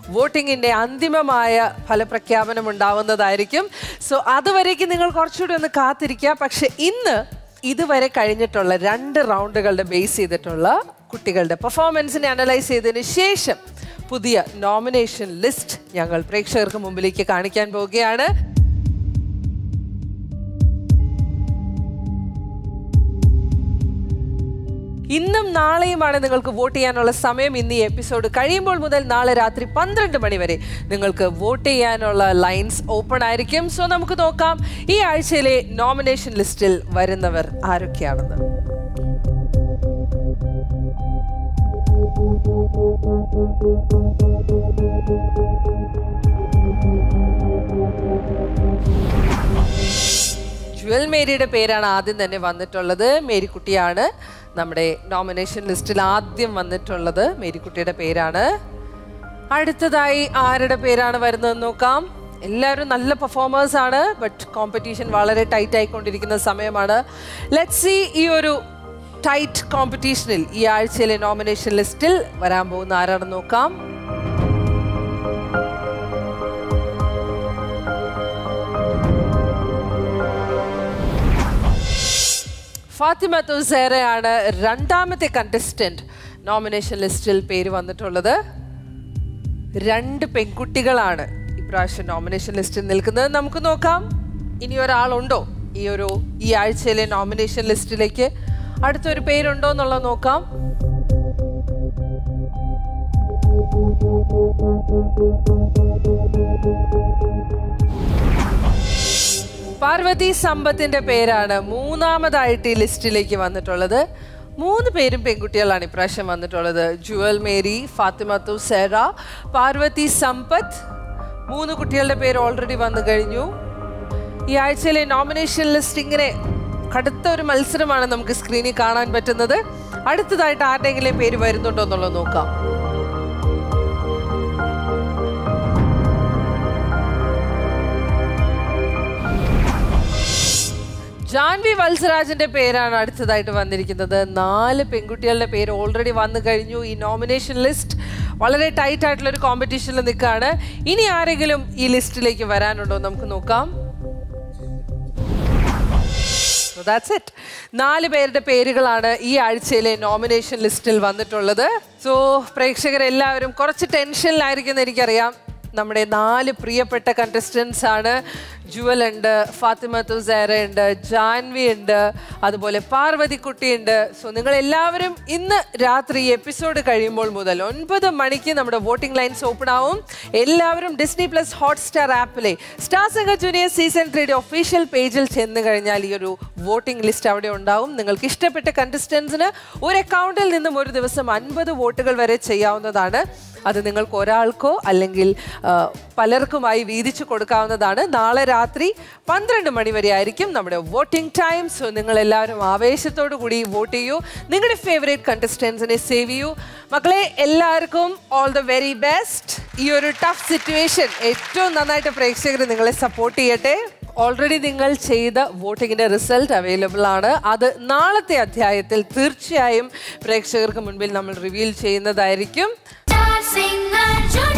വോട്ടിങ്ങിന്റെ അന്തിമമായ ഫലപ്രഖ്യാപനം ഉണ്ടാവുന്നതായിരിക്കും സോ അതുവരേക്കും നിങ്ങൾ കുറച്ചുകൂടി ഒന്ന് കാത്തിരിക്കുക പക്ഷെ ഇന്ന് ഇതുവരെ കഴിഞ്ഞിട്ടുള്ള രണ്ട് റൗണ്ടുകളുടെ ബേസ് ചെയ്തിട്ടുള്ള കുട്ടികളുടെ പെർഫോമൻസിനെ അനലൈസ് ചെയ്തതിന് ശേഷം പുതിയ നോമിനേഷൻ ലിസ്റ്റ് ഞങ്ങൾ പ്രേക്ഷകർക്ക് മുമ്പിലേക്ക് കാണിക്കാൻ പോവുകയാണ് ഇന്നും നാളെയുമാണ് നിങ്ങൾക്ക് വോട്ട് ചെയ്യാനുള്ള സമയം ഇന്ന് ഈ എപ്പിസോഡ് കഴിയുമ്പോൾ മുതൽ നാളെ രാത്രി പന്ത്രണ്ട് മണി വരെ നിങ്ങൾക്ക് വോട്ട് ചെയ്യാനുള്ള ലൈൻസ് ഓപ്പൺ ആയിരിക്കും സോ നമുക്ക് നോക്കാം ഈ ആഴ്ചയിലെ നോമിനേഷൻ ലിസ്റ്റിൽ വരുന്നവർ ആരൊക്കെയാണെന്ന് ജുവൽ മേരിയുടെ പേരാണ് ആദ്യം തന്നെ വന്നിട്ടുള്ളത് മേരിക്കുട്ടിയാണ് നമ്മുടെ നോമിനേഷൻ ലിസ്റ്റിൽ ആദ്യം വന്നിട്ടുള്ളത് മേരിക്കുട്ടിയുടെ പേരാണ് അടുത്തതായി ആരുടെ പേരാണ് വരുന്നത് നോക്കാം എല്ലാവരും നല്ല പെർഫോമേഴ്സ് ആണ് ബട്ട് കോമ്പറ്റീഷൻ വളരെ ടൈറ്റ് ആയിക്കൊണ്ടിരിക്കുന്ന സമയമാണ് ലെറ്റ് സി ഈ ഒരു ടൈറ്റ് കോമ്പറ്റീഷനിൽ ഈ ആഴ്ചയിലെ നോമിനേഷൻ ലിസ്റ്റിൽ വരാൻ പോകുന്ന ആരാണെന്ന് നോക്കാം ഫാത്തിമ തുസേറയാണ് രണ്ടാമത്തെ കണ്ടസ്റ്റന്റ് നോമിനേഷൻ ലിസ്റ്റിൽ പേര് വന്നിട്ടുള്ളത് രണ്ട് പെൺകുട്ടികളാണ് ഇപ്രാവശ്യം നോമിനേഷൻ ലിസ്റ്റിൽ നിൽക്കുന്നത് നമുക്ക് നോക്കാം ഇനി ഒരാളുണ്ടോ ഈ ഒരു ഈ ആഴ്ചയിലെ നോമിനേഷൻ ലിസ്റ്റിലേക്ക് അടുത്തൊരു പേരുണ്ടോ എന്നുള്ളത് നോക്കാം പാർവതി സമ്പത്തിന്റെ പേരാണ് മൂന്നാമതായിട്ട് ഈ ലിസ്റ്റിലേക്ക് വന്നിട്ടുള്ളത് മൂന്ന് പേരും പെൺകുട്ടികളാണ് ഇപ്രാവശ്യം വന്നിട്ടുള്ളത് ജുവൽ മേരി ഫാത്തിമത്തു സെറ പാർവതി സമ്പത്ത് മൂന്ന് കുട്ടികളുടെ പേര് ഓൾറെഡി വന്നു കഴിഞ്ഞു ഈ ആഴ്ചയിലെ നോമിനേഷൻ ലിസ്റ്റ് ഇങ്ങനെ കടുത്ത ഒരു മത്സരമാണ് നമുക്ക് സ്ക്രീനിൽ കാണാൻ പറ്റുന്നത് അടുത്തതായിട്ട് ആരുടെയെങ്കിലും പേര് വരുന്നുണ്ടോ എന്നുള്ളത് നോക്കാം ജാൻവി വത്സരാജിന്റെ പേരാണ് അടുത്തതായിട്ട് വന്നിരിക്കുന്നത് നാല് പെൺകുട്ടികളുടെ പേര് ഓൾറെഡി വന്നു കഴിഞ്ഞു ഈ നോമിനേഷൻ ലിസ്റ്റ് വളരെ ടൈറ്റ് ആയിട്ടുള്ള ഒരു കോമ്പറ്റീഷനിൽ നിൽക്കുകയാണ് ഇനി ആരെങ്കിലും ഈ ലിസ്റ്റിലേക്ക് വരാനുണ്ടോ നമുക്ക് നോക്കാം So that's it. നാല് പേരുടെ പേരുകളാണ് ഈ ആഴ്ചയിലെ നോമിനേഷൻ ലിസ്റ്റിൽ വന്നിട്ടുള്ളത് സോ പ്രേക്ഷകരെല്ലാവരും കുറച്ച് ടെൻഷനിലായിരിക്കും എനിക്കറിയാം നമ്മുടെ നാല് പ്രിയപ്പെട്ട കണ്ടസ്റ്റൻസ് ആണ് ജുവൽ ഉണ്ട് ഫാത്തിമ തുസേറ ഉണ്ട് ജാൻവി ഉണ്ട് അതുപോലെ പാർവതിക്കുട്ടി ഉണ്ട് സോ നിങ്ങൾ എല്ലാവരും ഇന്ന് രാത്രി എപ്പിസോഡ് കഴിയുമ്പോൾ മുതൽ ഒൻപത് മണിക്ക് നമ്മുടെ വോട്ടിംഗ് ലൈൻസ് ഓപ്പൺ ആവും എല്ലാവരും ഡിസ്നി പ്ലസ് ഹോട്ട്സ്റ്റാർ ആപ്പിലെ സ്റ്റാർ സിംഗർ ജൂനിയർ സീസൺ ത്രീയുടെ ഒഫീഷ്യൽ പേജിൽ ചെന്ന് കഴിഞ്ഞാൽ ഈ ഒരു വോട്ടിംഗ് ലിസ്റ്റ് അവിടെ ഉണ്ടാവും നിങ്ങൾക്ക് ഇഷ്ടപ്പെട്ട കണ്ടസ്റ്റൻസിന് ഒരു അക്കൗണ്ടിൽ നിന്നും ഒരു ദിവസം അൻപത് വോട്ടുകൾ വരെ ചെയ്യാവുന്നതാണ് അത് നിങ്ങൾക്ക് ഒരാൾക്കോ അല്ലെങ്കിൽ ആ, പലർക്കുമായി വീതിച്ചു കൊടുക്കാവുന്നതാണ് നാളെ രാത്രി പന്ത്രണ്ട് മണി വരെ ആയിരിക്കും നമ്മുടെ വോട്ടിംഗ് ടൈം സോ നിങ്ങൾ എല്ലാവരും ആവേശത്തോടു കൂടി വോട്ട് ചെയ്യൂ നിങ്ങളുടെ ഫേവറേറ്റ് കണ്ടസ്റ്റൻസിനെ സേവ് ചെയ്യൂ മക്കളെ എല്ലാവർക്കും ഓൾ ദ വെരി ബെസ്റ്റ് ഈ ഒരു ടഫ് സിറ്റുവേഷൻ ഏറ്റവും നന്നായിട്ട് പ്രേക്ഷകർ നിങ്ങളെ സപ്പോർട്ട് ചെയ്യട്ടെ ഓൾറെഡി നിങ്ങൾ ചെയ്ത വോട്ടിങ്ങിന്റെ റിസൾട്ട് അവൈലബിൾ ആണ് അത് നാളത്തെ അധ്യായത്തിൽ തീർച്ചയായും പ്രേക്ഷകർക്ക് മുൻപിൽ നമ്മൾ റിവീൽ ചെയ്യുന്നതായിരിക്കും Star Singer Junior.